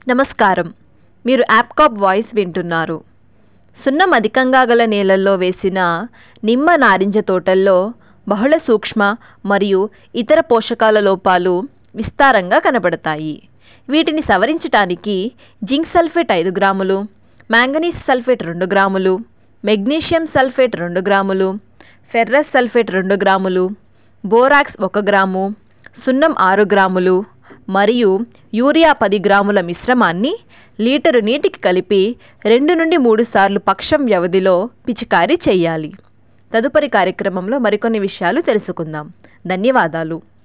నమస్కారం మీరు యాప్కాప్ వాయిస్ వింటున్నారు సున్నం అధికంగా గల నేలల్లో వేసిన నిమ్మ నారింజ తోటల్లో బహుళ సూక్ష్మ మరియు ఇతర పోషకాల లోపాలు విస్తారంగా కనబడతాయి వీటిని సవరించటానికి జింక్ సల్ఫేట్ ఐదు గ్రాములు మ్యాంగనీస్ సల్ఫేట్ రెండు గ్రాములు మెగ్నీషియం సల్ఫేట్ రెండు గ్రాములు ఫెర్రస్ సల్ఫేట్ రెండు గ్రాములు బోరాక్స్ ఒక గ్రాము సున్నం ఆరు గ్రాములు మరియు యూరియా పది గ్రాముల మిశ్రమాన్ని లీటరు నీటికి కలిపి రెండు నుండి మూడు సార్లు పక్షం వ్యవధిలో పిచికారీ చేయాలి తదుపరి కార్యక్రమంలో మరికొన్ని విషయాలు తెలుసుకుందాం ధన్యవాదాలు